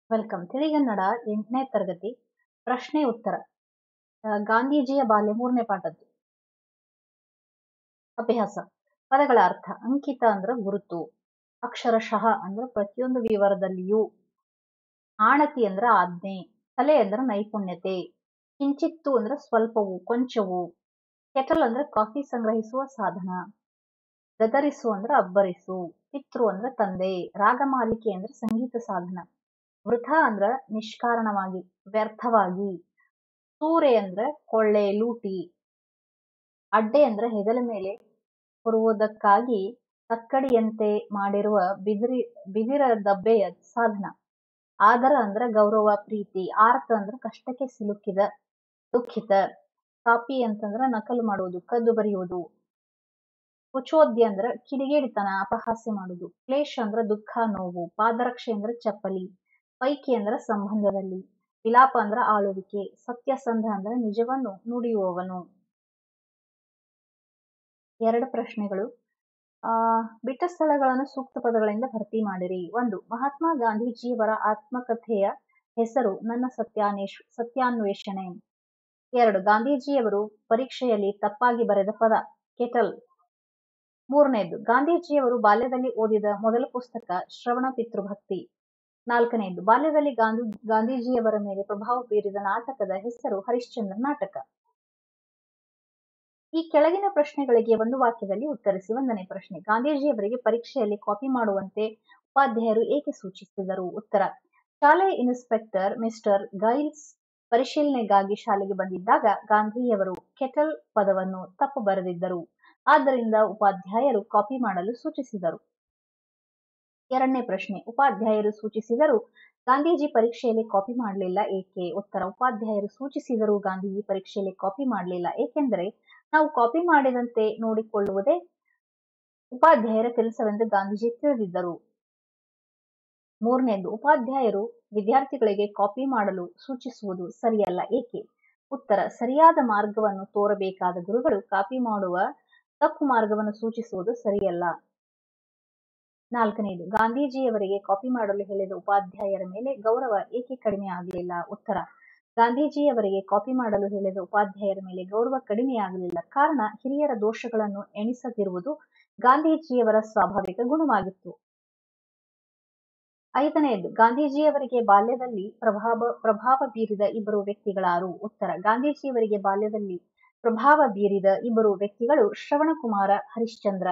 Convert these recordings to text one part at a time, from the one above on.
welcome ತಿಳಿಗನ್ನಡ ಎಂಟನೇ ತರಗತಿ ಪ್ರಶ್ನೆ ಉತ್ತರ ಆ, ಗಾಂಧೀಜಿಯ ಬಾಲ್ಯ ಮೂರನೇ ಪಾಠದ್ದು ಅಭ್ಯಾಸ ಪದಗಳ ಅರ್ಥ ಅಂಕಿತ ಅಂದ್ರ ಗುರುತು ಅಕ್ಷರಶಃ ಅಂದ್ರ ಪ್ರತಿಯೊಂದು ವಿವರದಲ್ಲಿಯೂ ಆಣತಿ ಅಂದ್ರ ಆಜ್ಞೆ ಕಲೆ ಅಂದ್ರ ನೈಪುಣ್ಯತೆ ಕಿಂಚಿತ್ತು ಅಂದ್ರ ಸ್ವಲ್ಪವು ಕೊಂಚವು ಕೆಟಲ್ ಅಂದ್ರ ಕಾಫಿ ಸಂಗ್ರಹಿಸುವ ಸಾಧನ ಗದರಿಸು ಅಂದ್ರ ಅಬ್ಬರಿಸು ಪಿತೃ ಅಂದ್ರ ತಂದೆ ರಾಗಮಾಲಿಕೆ ಅಂದ್ರ ಸಂಗೀತ ಸಾಧನ ವೃಥ ಅಂದ್ರ ನಿಷ್ಕಾರಣವಾಗಿ ವ್ಯರ್ಥವಾಗಿ ಸೂರೆ ಅಂದ್ರ ಕೊಳ್ಳೆ ಲೂಟಿ ಅಡ್ಡೆ ಅಂದ್ರ ಹೆಗಲ ಮೇಲೆ ಹೊರುವುದಕ್ಕಾಗಿ ತಕ್ಕಡಿಯಂತೆ ಮಾಡಿರುವ ಬಿದಿರಿ ಬಿದಿರ ದಬ್ಬೆಯ ಸಾಧನ ಆದರ ಅಂದ್ರ ಗೌರವ ಪ್ರೀತಿ ಆರ್ತ ಅಂದ್ರ ಕಷ್ಟಕ್ಕೆ ಸಿಲುಕಿದ ದುಃಖಿತ ಕಾಪಿ ಅಂತಂದ್ರ ನಕಲು ಮಾಡುವುದು ಕದ್ದು ಬರೆಯುವುದು ಕುಚೋದ್ಯ ಅಂದ್ರ ಕಿಡಿಗೇಡಿತನ ಅಪಹಾಸ್ಯ ಮಾಡುವುದು ಕ್ಲೇಶ ಅಂದ್ರ ದುಃಖ ನೋವು ಪಾದರಕ್ಷೆ ಅಂದ್ರ ಚಪ್ಪಲಿ ಪೈಕಿ ಅಂದ್ರ ಸಂಬಂಧದಲ್ಲಿ ವಿಲಾಪ ಅಂದ್ರ ಆಳುವಿಕೆ ಸತ್ಯಸಂಧ ಅಂದ್ರ ನಿಜವನ್ನು ನುಡಿಯುವವನು ಎರಡು ಪ್ರಶ್ನೆಗಳು ಆ ಬಿಟ್ಟ ಸ್ಥಳಗಳನ್ನು ಸೂಕ್ತ ಪದಗಳಿಂದ ಭರ್ತಿ ಮಾಡಿರಿ ಒಂದು ಮಹಾತ್ಮ ಗಾಂಧೀಜಿಯವರ ಆತ್ಮಕಥೆಯ ಹೆಸರು ನನ್ನ ಸತ್ಯಾನ್ವೇಷ ಸತ್ಯಾನ್ವೇಷಣೆ ಎರಡು ಗಾಂಧೀಜಿಯವರು ಪರೀಕ್ಷೆಯಲ್ಲಿ ತಪ್ಪಾಗಿ ಬರೆದ ಪದ ಕೆಟಲ್ ಮೂರನೇದು ಗಾಂಧೀಜಿಯವರು ಬಾಲ್ಯದಲ್ಲಿ ಓದಿದ ಮೊದಲ ಪುಸ್ತಕ ಶ್ರವಣ ಪಿತೃಭಕ್ತಿ ನಾಲ್ಕನೆಯದು ಬಾಲ್ಯದಲ್ಲಿ ಗಾಂಧಿ ಗಾಂಧೀಜಿಯವರ ಮೇಲೆ ಪ್ರಭಾವ ಬೀರಿದ ನಾಟಕದ ಹೆಸರು ಹರಿಶ್ಚಂದ್ರ ನಾಟಕ ಈ ಕೆಳಗಿನ ಪ್ರಶ್ನೆಗಳಿಗೆ ಒಂದು ವಾಕ್ಯದಲ್ಲಿ ಉತ್ತರಿಸಿ ಒಂದನೇ ಪ್ರಶ್ನೆ ಗಾಂಧೀಜಿಯವರಿಗೆ ಪರೀಕ್ಷೆಯಲ್ಲಿ ಕಾಪಿ ಮಾಡುವಂತೆ ಉಪಾಧ್ಯಾಯರು ಏಕೆ ಸೂಚಿಸಿದರು ಉತ್ತರ ಶಾಲೆಯ ಇನ್ಸ್ಪೆಕ್ಟರ್ ಮಿಸ್ಟರ್ ಗೈಲ್ಸ್ ಪರಿಶೀಲನೆಗಾಗಿ ಶಾಲೆಗೆ ಬಂದಿದ್ದಾಗ ಗಾಂಧಿಯವರು ಕೆಟಲ್ ಪದವನ್ನು ತಪ್ಪು ಬರೆದಿದ್ದರು ಆದ್ದರಿಂದ ಉಪಾಧ್ಯಾಯರು ಕಾಪಿ ಮಾಡಲು ಸೂಚಿಸಿದರು ಎರಡನೇ ಪ್ರಶ್ನೆ ಉಪಾಧ್ಯಾಯರು ಸೂಚಿಸಿದರು ಗಾಂಧೀಜಿ ಪರೀಕ್ಷೆಯಲ್ಲಿ ಕಾಪಿ ಮಾಡಲಿಲ್ಲ ಏಕೆ ಉತ್ತರ ಉಪಾಧ್ಯಾಯರು ಸೂಚಿಸಿದರು ಗಾಂಧೀಜಿ ಪರೀಕ್ಷೆಯಲ್ಲಿ ಕಾಪಿ ಮಾಡಲಿಲ್ಲ ಏಕೆಂದರೆ ನಾವು ಕಾಪಿ ಮಾಡಿದಂತೆ ನೋಡಿಕೊಳ್ಳುವುದೇ ಉಪಾಧ್ಯಾಯರ ಕೆಲಸವೆಂದು ಗಾಂಧೀಜಿ ತಿಳಿದಿದ್ದರು ಮೂರನೇದು ಉಪಾಧ್ಯಾಯರು ವಿದ್ಯಾರ್ಥಿಗಳಿಗೆ ಕಾಪಿ ಮಾಡಲು ಸೂಚಿಸುವುದು ಸರಿಯಲ್ಲ ಏಕೆ ಉತ್ತರ ಸರಿಯಾದ ಮಾರ್ಗವನ್ನು ತೋರಬೇಕಾದ ಗುರುಗಳು ಕಾಪಿ ಮಾಡುವ ತಪ್ಪು ಮಾರ್ಗವನ್ನು ಸೂಚಿಸುವುದು ಸರಿಯಲ್ಲ ನಾಲ್ಕನೇದು ಗಾಂಧೀಜಿಯವರಿಗೆ ಕಾಪಿ ಮಾಡಲು ಹೇಳಿದ ಉಪಾಧ್ಯಾಯರ ಮೇಲೆ ಗೌರವ ಏಕೆ ಕಡಿಮೆ ಆಗಲಿಲ್ಲ ಉತ್ತರ ಗಾಂಧೀಜಿಯವರಿಗೆ ಕಾಪಿ ಮಾಡಲು ಹೇಳಿದ ಉಪಾಧ್ಯಾಯರ ಮೇಲೆ ಗೌರವ ಕಡಿಮೆಯಾಗಲಿಲ್ಲ ಕಾರಣ ಹಿರಿಯರ ದೋಷಗಳನ್ನು ಎಣಿಸದಿರುವುದು ಗಾಂಧೀಜಿಯವರ ಸ್ವಾಭಾವಿಕ ಗುಣವಾಗಿತ್ತು ಐದನೆಯದು ಗಾಂಧೀಜಿಯವರಿಗೆ ಬಾಲ್ಯದಲ್ಲಿ ಪ್ರಭಾವ ಪ್ರಭಾವ ಬೀರಿದ ಇಬ್ಬರು ವ್ಯಕ್ತಿಗಳಾರು ಉತ್ತರ ಗಾಂಧೀಜಿಯವರಿಗೆ ಬಾಲ್ಯದಲ್ಲಿ ಪ್ರಭಾವ ಬೀರಿದ ಇಬ್ಬರು ವ್ಯಕ್ತಿಗಳು ಶ್ರವಣಕುಮಾರ ಹರಿಶ್ಚಂದ್ರ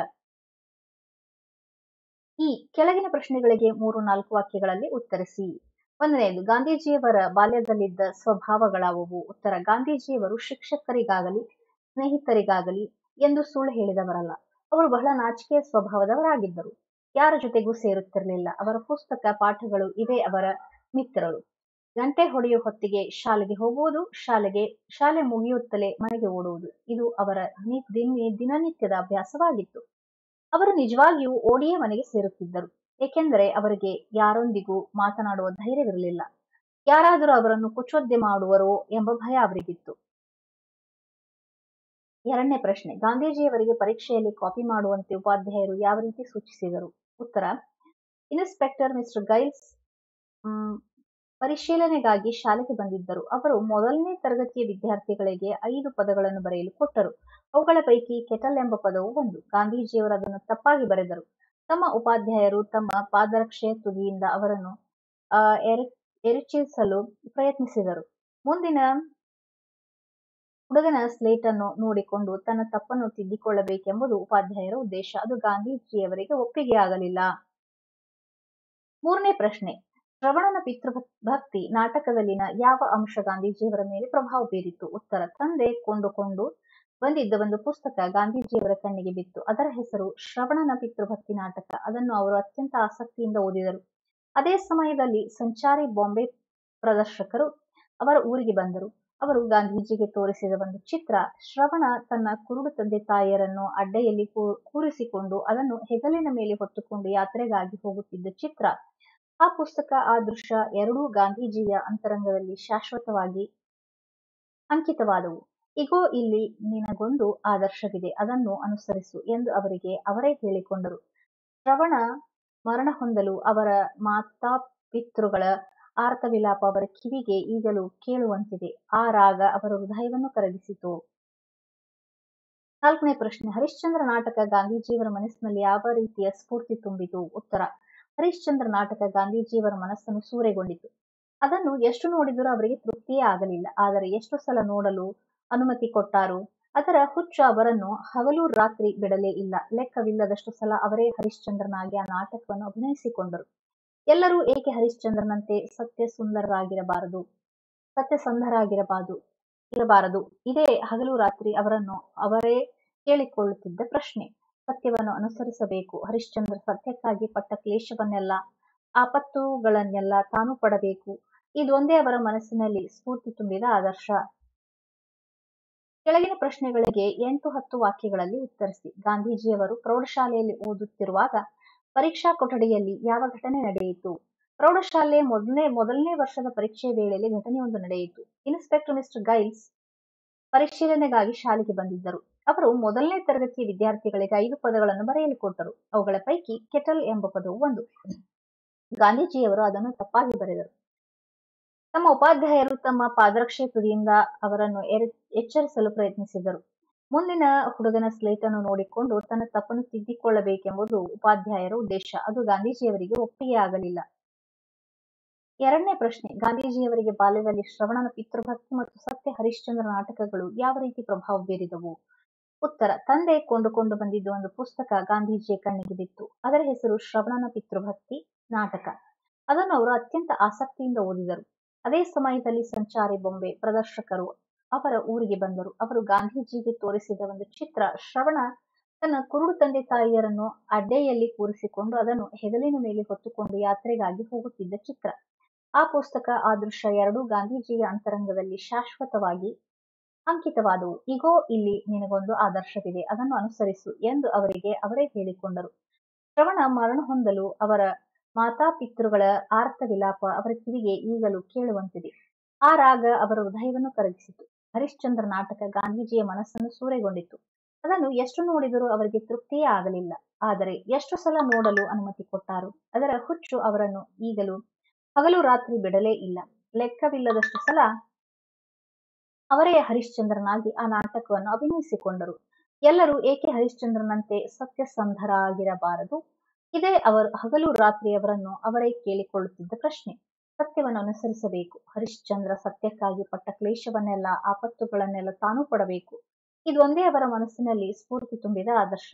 ಈ ಕೆಳಗಿನ ಪ್ರಶ್ನೆಗಳಿಗೆ ಮೂರು ನಾಲ್ಕು ವಾಕ್ಯಗಳಲ್ಲಿ ಉತ್ತರಿಸಿ ಒಂದನೆಯದು ಗಾಂಧೀಜಿಯವರ ಬಾಲ್ಯದಲ್ಲಿದ್ದ ಸ್ವಭಾವಗಳಾವುವು ಉತ್ತರ ಗಾಂಧೀಜಿಯವರು ಶಿಕ್ಷಕರಿಗಾಗಲಿ ಸ್ನೇಹಿತರಿಗಾಗಲಿ ಎಂದು ಸುಳ್ಳು ಹೇಳಿದವರಲ್ಲ ಅವರು ಬಹಳ ನಾಚಿಕೆಯ ಸ್ವಭಾವದವರಾಗಿದ್ದರು ಯಾರ ಜೊತೆಗೂ ಸೇರುತ್ತಿರಲಿಲ್ಲ ಅವರ ಪುಸ್ತಕ ಪಾಠಗಳು ಇವೇ ಅವರ ಮಿತ್ರರು ಗಂಟೆ ಹೊಡೆಯುವ ಹೊತ್ತಿಗೆ ಶಾಲೆಗೆ ಹೋಗುವುದು ಶಾಲೆಗೆ ಶಾಲೆ ಮುಗಿಯುತ್ತಲೇ ಮನೆಗೆ ಓಡುವುದು ಇದು ಅವರ ನಿ- ದಿನ- ದಿನನಿತ್ಯದ ಅಭ್ಯಾಸವಾಗಿತ್ತು ಅವರು ನಿಜವಾಗಿಯೂ ಓಡಿಯೇ ಮನೆಗೆ ಸೇರುತ್ತಿದ್ದರು ಏಕೆಂದರೆ ಅವರಿಗೆ ಯಾರೊಂದಿಗೂ ಮಾತನಾಡುವ ಧೈರ್ಯವಿರಲಿಲ್ಲ ಯಾರಾದರೂ ಅವರನ್ನು ಕುಚೋದ್ಯ ಮಾಡುವರೋ ಎಂಬ ಭಯ ಅವರಿಗಿತ್ತು ಎರಡನೇ ಪ್ರಶ್ನೆ ಗಾಂಧೀಜಿಯವರಿಗೆ ಪರೀಕ್ಷೆಯಲ್ಲಿ ಕಾಪಿ ಮಾಡುವಂತೆ ಉಪಾಧ್ಯಾಯರು ಯಾವ ರೀತಿ ಸೂಚಿಸಿದರು ಉತ್ತರ ಇನ್ಸ್ಪೆಕ್ಟರ್ ಮಿಸ್ಟರ್ ಗೈಲ್ಸ್ ಮ್, ಪರಿಶೀಲನೆಗಾಗಿ ಶಾಲೆಗೆ ಬಂದಿದ್ದರು ಅವರು ಮೊದಲನೇ ತರಗತಿಯ ವಿದ್ಯಾರ್ಥಿಗಳಿಗೆ ಐದು ಪದಗಳನ್ನು ಬರೆಯಲು ಕೊಟ್ಟರು ಅವುಗಳ ಪೈಕಿ ಕೆಟಲ್ ಎಂಬ ಪದವು ಒಂದು ಗಾಂಧೀಜಿಯವರು ಅದನ್ನು ತಪ್ಪಾಗಿ ಬರೆದರು ತಮ್ಮ ಉಪಾಧ್ಯಾಯರು ತಮ್ಮ ಪಾದರಕ್ಷೆಯ ತುದಿಯಿಂದ ಅವರನ್ನು ಆ, ಎರೆ ಎರಚಿಸಲು ಪ್ರಯತ್ನಿಸಿದರು ಮುಂದಿನ ಹುಡುಗನ ಸ್ಲೇಟ್ ಅನ್ನು ನೋಡಿಕೊಂಡು ತನ್ನ ತಪ್ಪನ್ನು ತಿದ್ದಿಕೊಳ್ಳಬೇಕೆಂಬುದು ಉಪಾಧ್ಯಾಯರ ಉದ್ದೇಶ ಅದು ಗಾಂಧೀಜಿಯವರಿಗೆ ಒಪ್ಪಿಗೆಯಾಗಲಿಲ್ಲ ಮೂರನೇ ಪ್ರಶ್ನೆ ಶ್ರವಣನ ಪಿತೃಭಕ್ತಿ ನಾಟಕದಲ್ಲಿನ ಯಾವ ಅಂಶ ಗಾಂಧೀಜಿಯವರ ಮೇಲೆ ಪ್ರಭಾವ ಬೀರಿತು ಉತ್ತರ ತಂದೆ ಕೊಂಡುಕೊಂಡು ಬಂದಿದ್ದ ಒಂದು ಪುಸ್ತಕ ಗಾಂಧೀಜಿಯವರ ಕಣ್ಣಿಗೆ ಬಿತ್ತು ಅದರ ಹೆಸರು ಶ್ರವಣನ ಪಿತೃಭಕ್ತಿ ನಾಟಕ ಅದನ್ನು ಅವರು ಅತ್ಯಂತ ಆಸಕ್ತಿಯಿಂದ ಓದಿದರು ಅದೇ ಸಮಯದಲ್ಲಿ ಸಂಚಾರಿ ಬಾಂಬೆ ಪ್ರದರ್ಶಕರು ಅವರ ಊರಿಗೆ ಬಂದರು ಅವರು ಗಾಂಧೀಜಿಗೆ ತೋರಿಸಿದ ಒಂದು ಚಿತ್ರ ಶ್ರವಣ ತನ್ನ ಕುರುಡು ತಂದೆ ತಾಯಿಯರನ್ನು ಅಡ್ಡೆಯಲ್ಲಿ ಕೂ- ಕೂರಿಸಿಕೊಂಡು ಅದನ್ನು ಹೆಗಲಿನ ಮೇಲೆ ಹೊತ್ತುಕೊಂಡು ಯಾತ್ರೆಗಾಗಿ ಹೋಗುತ್ತಿದ್ದ ಚಿತ್ರ ಆ ಪುಸ್ತಕ ಆ ದೃಶ್ಯ ಎರಡೂ ಗಾಂಧೀಜಿಯ ಅಂತರಂಗದಲ್ಲಿ ಶಾಶ್ವತವಾಗಿ ಅಂಕಿತವಾದವು ಇಗೋ ಇಲ್ಲಿ ನಿನಗೊಂದು ಆದರ್ಶವಿದೆ ಅದನ್ನು ಅನುಸರಿಸು ಎಂದು ಅವರಿಗೆ ಅವರೇ ಹೇಳಿಕೊಂಡರು ಶ್ರವಣ ಮರಣ ಹೊಂದಲು ಅವರ ಮಾತಾಪಿತೃಗಳ ಆರ್ತವಿಲಾಪ ಅವರ ಕಿವಿಗೆ ಈಗಲೂ ಕೇಳುವಂತಿದೆ ಆ ರಾಗ ಅವರ ಹೃದಯವನ್ನು ಕರಗಿಸಿತು ನಾಲ್ಕನೇ ಪ್ರಶ್ನೆ ಹರಿಶ್ಚಂದ್ರ ನಾಟಕ ಗಾಂಧೀಜಿಯವರ ಮನಸ್ಸಿನಲ್ಲಿ ಯಾವ ರೀತಿಯ ಸ್ಫೂರ್ತಿ ತುಂಬಿತು ಉತ್ತರ ಹರಿಶ್ಚಂದ್ರ ನಾಟಕ ಗಾಂಧೀಜಿಯವರ ಮನಸ್ಸನ್ನು ಸೂರೆಗೊಂಡಿತು ಅದನ್ನು ಎಷ್ಟು ನೋಡಿದರೂ ಅವರಿಗೆ ತೃಪ್ತಿಯೇ ಆಗಲಿಲ್ಲ ಆದರೆ ಎಷ್ಟು ಸಲ ನೋಡಲು ಅನುಮತಿ ಕೊಟ್ಟಾರು ಅದರ ಹುಚ್ಚು ಅವರನ್ನು ಹಗಲು ರಾತ್ರಿ ಬಿಡಲೇ ಇಲ್ಲ ಲೆಕ್ಕವಿಲ್ಲದಷ್ಟು ಸಲ ಅವರೇ ಹರಿಶ್ಚಂದ್ರನಾಗಿ ಆ ನಾಟಕವನ್ನು ಅಭಿನಯಿಸಿಕೊಂಡರು ಎಲ್ಲರೂ ಏಕೆ ಹರಿಶ್ಚಂದ್ರನಂತೆ ಸತ್ಯ ಸುಂದರರಾಗಿರಬಾರದು ಸತ್ಯಸಂಧರಾಗಿರಬಾರದು ಇರಬಾರದು ಇದೇ ಹಗಲು ರಾತ್ರಿ ಅವರನ್ನು ಅವರೇ ಕೇಳಿಕೊಳ್ಳುತ್ತಿದ್ದ ಪ್ರಶ್ನೆ ಸತ್ಯವನ್ನು ಅನುಸರಿಸಬೇಕು ಹರಿಶ್ಚಂದ್ರ ಸತ್ಯಕ್ಕಾಗಿ ಪಟ್ಟ ಕ್ಲೇಶವನ್ನೆಲ್ಲ ಆಪತ್ತುಗಳನ್ನೆಲ್ಲ ತಾನು ಪಡಬೇಕು ಇದೊಂದೇ ಅವರ ಮನಸ್ಸಿನಲ್ಲಿ ಸ್ಫೂರ್ತಿ ತುಂಬಿದ ಆದರ್ಶ ಕೆಳಗಿನ ಪ್ರಶ್ನೆಗಳಿಗೆ ಎಂಟು ಹತ್ತು ವಾಕ್ಯಗಳಲ್ಲಿ ಉತ್ತರಿಸಿ ಗಾಂಧೀಜಿಯವರು ಪ್ರೌಢಶಾಲೆಯಲ್ಲಿ ಓದುತ್ತಿರುವಾಗ ಪರೀಕ್ಷಾ ಕೊಠಡಿಯಲ್ಲಿ ಯಾವ ಘಟನೆ ನಡೆಯಿತು ಪ್ರೌಢಶಾಲೆ ಮೊದಲನೇ ಮೊದಲನೇ ವರ್ಷದ ಪರೀಕ್ಷೆ ವೇಳೆಯಲ್ಲಿ ಘಟನೆಯೊಂದು ನಡೆಯಿತು ಇನ್ಸ್ಪೆಕ್ಟರ್ ಮಿಸ್ಟರ್ ಗೈಲ್ಸ್ ಪರಿಶೀಲನೆಗಾಗಿ ಶಾಲೆಗೆ ಬಂದಿದ್ದರು ಅವರು ಮೊದಲನೇ ತರಗತಿಯ ವಿದ್ಯಾರ್ಥಿಗಳಿಗೆ ಐದು ಪದಗಳನ್ನು ಬರೆಯಲು ಕೊಟ್ಟರು ಅವುಗಳ ಪೈಕಿ ಕೆಟಲ್ ಎಂಬ ಪದವು ಒಂದು ಗಾಂಧೀಜಿಯವರು ಅದನ್ನು ತಪ್ಪಾಗಿ ಬರೆದರು ತಮ್ಮ ಉಪಾಧ್ಯಾಯರು ತಮ್ಮ ಪಾದರಕ್ಷೆ ತುದಿಯಿಂದ ಅವರನ್ನು ಎಚ್ಚರಿಸಲು ಪ್ರಯತ್ನಿಸಿದರು ಮುಂದಿನ ಹುಡುಗನ ಸ್ಲೇಟನ್ನು ನೋಡಿಕೊಂಡು ತನ್ನ ತಪ್ಪನ್ನು ತಿದ್ದಿಕೊಳ್ಳಬೇಕೆಂಬುದು ಉಪಾಧ್ಯಾಯರ ಉದ್ದೇಶ ಅದು ಗಾಂಧೀಜಿಯವರಿಗೆ ಒಪ್ಪಿಗೆ ಆಗಲಿಲ್ಲ ಎರಡನೇ ಪ್ರಶ್ನೆ ಗಾಂಧೀಜಿಯವರಿಗೆ ಬಾಲ್ಯದಲ್ಲಿ ಶ್ರವಣನ ಪಿತೃಭಕ್ತಿ ಮತ್ತು ಸತ್ಯ ಹರಿಶ್ಚಂದ್ರ ನಾಟಕಗಳು ಯಾವ ರೀತಿ ಪ್ರಭಾವ ಬೀರಿದವು ಉತ್ತರ ತಂದೆ ಕೊಂಡುಕೊಂಡು ಬಂದಿದ್ದ ಒಂದು ಪುಸ್ತಕ ಗಾಂಧೀಜಿಯ ಕಣ್ಣಿಗೆ ಬಿತ್ತು ಅದರ ಹೆಸರು ಶ್ರವಣನ ಪಿತೃಭಕ್ತಿ ನಾಟಕ ಅದನ್ನು ಅವರು ಅತ್ಯಂತ ಆಸಕ್ತಿಯಿಂದ ಓದಿದರು ಅದೇ ಸಮಯದಲ್ಲಿ ಸಂಚಾರಿ ಬೊಂಬೆ ಪ್ರದರ್ಶಕರು ಅವರ ಊರಿಗೆ ಬಂದರು ಅವರು ಗಾಂಧೀಜಿಗೆ ತೋರಿಸಿದ ಒಂದು ಚಿತ್ರ ಶ್ರವಣ ತನ್ನ ಕುರುಡು ತಂದೆ ತಾಯಿಯರನ್ನು ಅಡ್ಡೆಯಲ್ಲಿ ಕೂರಿಸಿಕೊಂಡು ಅದನ್ನು ಹೆಗಲಿನ ಮೇಲೆ ಹೊತ್ತುಕೊಂಡು ಯಾತ್ರೆಗಾಗಿ ಹೋಗುತ್ತಿದ್ದ ಚಿತ್ರ ಆ ಪುಸ್ತಕ ಆ ದೃಶ್ಯ ಎರಡೂ ಗಾಂಧೀಜಿಯ ಅಂತರಂಗದಲ್ಲಿ ಶಾಶ್ವತವಾಗಿ ಅಂಕಿತವಾದವು ಇಗೋ ಇಲ್ಲಿ ನಿನಗೊಂದು ಆದರ್ಶವಿದೆ ಅದನ್ನು ಅನುಸರಿಸು ಎಂದು ಅವರಿಗೆ ಅವರೇ ಹೇಳಿಕೊಂಡರು ಶ್ರವಣ ಮರಣ ಹೊಂದಲು ಅವರ ಮಾತಾಪಿತೃಗಳ ಆರ್ತ ವಿಲಾಪ ಅವರ ಕಿವಿಗೆ ಈಗಲೂ ಕೇಳುವಂತಿದೆ ಆ ರಾಗ ಅವರ ಹೃದಯವನ್ನು ಕರಗಿಸಿತು ಹರಿಶ್ಚಂದ್ರ ನಾಟಕ ಗಾಂಧೀಜಿಯ ಮನಸ್ಸನ್ನು ಸೂರೆಗೊಂಡಿತು ಅದನ್ನು ಎಷ್ಟು ನೋಡಿದರೂ ಅವರಿಗೆ ತೃಪ್ತಿಯೇ ಆಗಲಿಲ್ಲ ಆದರೆ ಎಷ್ಟು ಸಲ ನೋಡಲು ಅನುಮತಿ ಕೊಟ್ಟಾರು ಅದರ ಹುಚ್ಚು ಅವರನ್ನು ಈಗಲೂ ಹಗಲು ರಾತ್ರಿ ಬಿಡಲೇ ಇಲ್ಲ ಲೆಕ್ಕವಿಲ್ಲದಷ್ಟು ಸಲ ಅವರೇ ಹರಿಶ್ಚಂದ್ರನಾಗಿ ಆ ನಾಟಕವನ್ನು ಅಭಿನಯಿಸಿಕೊಂಡರು ಎಲ್ಲರೂ ಏಕೆ ಹರಿಶ್ಚಂದ್ರನಂತೆ ಸತ್ಯಸಂಧರಾಗಿರಬಾರದು ಇದೇ ಅವರು ಹಗಲು ರಾತ್ರಿ ಅವರನ್ನು ಅವರೇ ಕೇಳಿಕೊಳ್ಳುತ್ತಿದ್ದ ಪ್ರಶ್ನೆ ಸತ್ಯವನ್ನು ಅನುಸರಿಸಬೇಕು ಹರಿಶ್ಚಂದ್ರ ಸತ್ಯಕ್ಕಾಗಿ ಪಟ್ಟ ಕ್ಲೇಶವನ್ನೆಲ್ಲ ಆಪತ್ತುಗಳನ್ನೆಲ್ಲ ತಾನೂ ಪಡಬೇಕು ಇದೊಂದೇ ಅವರ ಮನಸ್ಸಿನಲ್ಲಿ ಸ್ಫೂರ್ತಿ ತುಂಬಿದ ಆದರ್ಶ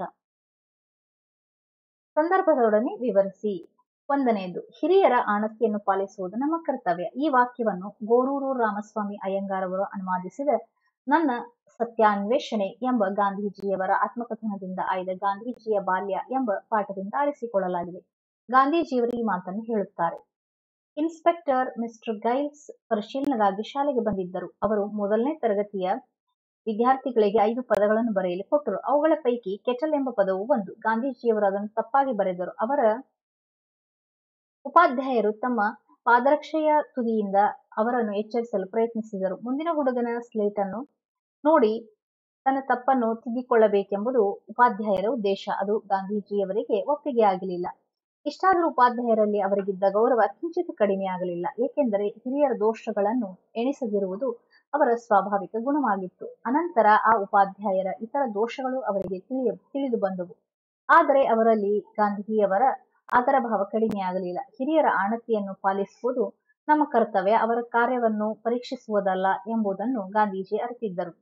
ಸಂದರ್ಭದೊಡನೆ ವಿವರಿಸಿ ಒಂದನೆಯದು ಹಿರಿಯರ ಆಣತಿಯನ್ನು ಪಾಲಿಸುವುದು ನಮ್ಮ ಕರ್ತವ್ಯ ಈ ವಾಕ್ಯವನ್ನು ಗೋರೂರು ರಾಮಸ್ವಾಮಿ ಅಯ್ಯಂಗಾರ್ ಅವರು ಅನುವಾದಿಸಿದ ನನ್ನ ಸತ್ಯಾನ್ವೇಷಣೆ ಎಂಬ ಗಾಂಧೀಜಿಯವರ ಆತ್ಮಕಥನದಿಂದ ಆಯ್ದ ಗಾಂಧೀಜಿಯ ಬಾಲ್ಯ ಎಂಬ ಪಾಠದಿಂದ ಆರಿಸಿಕೊಳ್ಳಲಾಗಿದೆ ಗಾಂಧೀಜಿಯವರು ಈ ಮಾತನ್ನು ಹೇಳುತ್ತಾರೆ ಇನ್ಸ್ಪೆಕ್ಟರ್ ಮಿಸ್ಟರ್ ಗೈಲ್ಸ್ ಪರಿಶೀಲನೆಗಾಗಿ ಶಾಲೆಗೆ ಬಂದಿದ್ದರು ಅವರು ಮೊದಲನೇ ತರಗತಿಯ ವಿದ್ಯಾರ್ಥಿಗಳಿಗೆ ಐದು ಪದಗಳನ್ನು ಬರೆಯಲು ಕೊಟ್ಟರು ಅವುಗಳ ಪೈಕಿ ಕೆಟಲ್ ಎಂಬ ಪದವು ಒಂದು ಗಾಂಧೀಜಿಯವರು ಅದನ್ನು ತಪ್ಪಾಗಿ ಬರೆದರು ಅವರ ಉಪಾಧ್ಯಾಯರು ತಮ್ಮ ಪಾದರಕ್ಷೆಯ ತುದಿಯಿಂದ ಅವರನ್ನು ಎಚ್ಚರಿಸಲು ಪ್ರಯತ್ನಿಸಿದರು ಮುಂದಿನ ಹುಡುಗನ ಸ್ಲೇಟ್ ಅನ್ನು ನೋಡಿ ತನ್ನ ತಪ್ಪನ್ನು ತಿದ್ದಿಕೊಳ್ಳಬೇಕೆಂಬುದು ಉಪಾಧ್ಯಾಯರ ಉದ್ದೇಶ ಅದು ಗಾಂಧೀಜಿಯವರಿಗೆ ಒಪ್ಪಿಗೆ ಆಗಲಿಲ್ಲ ಇಷ್ಟಾದರೂ ಉಪಾಧ್ಯಾಯರಲ್ಲಿ ಅವರಿಗಿದ್ದ ಗೌರವ ಕಿಂಚಿತ್ ಕಡಿಮೆ ಆಗಲಿಲ್ಲ ಏಕೆಂದರೆ ಹಿರಿಯರ ದೋಷಗಳನ್ನು ಎಣಿಸದಿರುವುದು ಅವರ ಸ್ವಾಭಾವಿಕ ಗುಣವಾಗಿತ್ತು ಅನಂತರ ಆ ಉಪಾಧ್ಯಾಯರ ಇತರ ದೋಷಗಳು ಅವರಿಗೆ ತಿಳಿಯ ತಿಳಿದು ಬಂದವು ಆದರೆ ಅವರಲ್ಲಿ ಗಾಂಧಿಯವರ ಆದರ ಭಾವ ಕಡಿಮೆಯಾಗಲಿಲ್ಲ ಹಿರಿಯರ ಆಣತಿಯನ್ನು ಪಾಲಿಸುವುದು ನಮ್ಮ ಕರ್ತವ್ಯ ಅವರ ಕಾರ್ಯವನ್ನು ಪರೀಕ್ಷಿಸುವುದಲ್ಲ ಎಂಬುದನ್ನು ಗಾಂಧೀಜಿ ಅರಿತಿದ್ದರು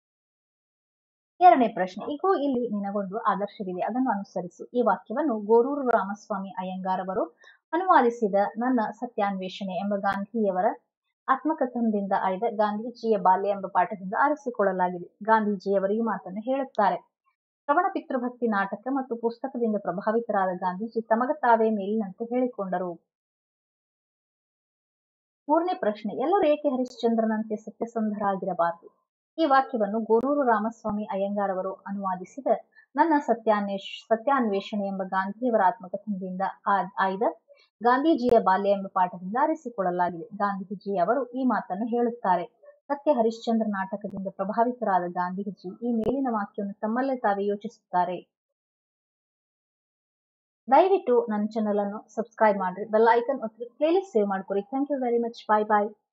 ಎರಡನೇ ಪ್ರಶ್ನೆ ಇಗೋ ಇಲ್ಲಿ ನಿನಗೊಂದು ಆದರ್ಶವಿದೆ ಅದನ್ನು ಅನುಸರಿಸು ಈ ವಾಕ್ಯವನ್ನು ಗೋರೂರು ರಾಮಸ್ವಾಮಿ ಅಯ್ಯಂಗಾರ್ ಅವರು ಅನುವಾದಿಸಿದ ನನ್ನ ಸತ್ಯಾನ್ವೇಷಣೆ ಎಂಬ ಗಾಂಧಿಯವರ ಆತ್ಮಕಥನದಿಂದ ಆಯ್ದ ಗಾಂಧೀಜಿಯ ಬಾಲ್ಯ ಎಂಬ ಪಾಠದಿಂದ ಆರಿಸಿಕೊಳ್ಳಲಾಗಿದೆ ಗಾಂಧೀಜಿಯವರು ಈ ಮಾತನ್ನು ಹೇಳುತ್ತಾರೆ ಶ್ರವಣ ಪಿತೃಭಕ್ತಿ ನಾಟಕ ಮತ್ತು ಪುಸ್ತಕದಿಂದ ಪ್ರಭಾವಿತರಾದ ಗಾಂಧೀಜಿ ತಮಗ ತಾವೇ ಮೇಲಿನಂತೆ ಹೇಳಿಕೊಂಡರು ಮೂರನೇ ಪ್ರಶ್ನೆ ಎಲ್ಲರೂ ಏಕೆ ಹರಿಶ್ಚಂದ್ರನಂತೆ ಸತ್ಯಸಂಧರಾಗಿರಬಾರದು ಈ ವಾಕ್ಯವನ್ನು ಗೋರೂರು ರಾಮಸ್ವಾಮಿ ಅಯ್ಯಂಗಾರ್ ಅವರು ಅನುವಾದಿಸಿದ ನನ್ನ ಸತ್ಯಾನ್ವೇಷ ಸತ್ಯಾನ್ವೇಷಣೆ ಎಂಬ ಗಾಂಧಿಯವರ ಆತ್ಮಕಥನದಿಂದ ಆಯ್ದ ಗಾಂಧೀಜಿಯ ಬಾಲ್ಯ ಎಂಬ ಪಾಠದಿಂದ ಆರಿಸಿಕೊಳ್ಳಲಾಗಿದೆ ಗಾಂಧೀಜಿ ಅವರು ಈ ಮಾತನ್ನು ಹೇಳುತ್ತಾರೆ ಸತ್ಯ ಹರಿಶ್ಚಂದ್ರ ನಾಟಕದಿಂದ ಪ್ರಭಾವಿತರಾದ ಗಾಂಧೀಜಿ ಈ ಮೇಲಿನ ವಾಕ್ಯವನ್ನು ತಮ್ಮಲ್ಲೇ ತಾವೇ ಯೋಚಿಸುತ್ತಾರೆ ದಯವಿಟ್ಟು ನನ್ನ ಚಾನಲ್ ಅನ್ನು ಸಬ್ಸ್ಕ್ರೈಬ್ ಮಾಡ್ರಿ ಬೆಲ್ ಐಕನ್ ಒತ್ತಿ ಪ್ಲೇಲಿಸ್ಟ್ ಸೇವ್ ಮಾಡ್ಕೊರಿ thank you very much bye bye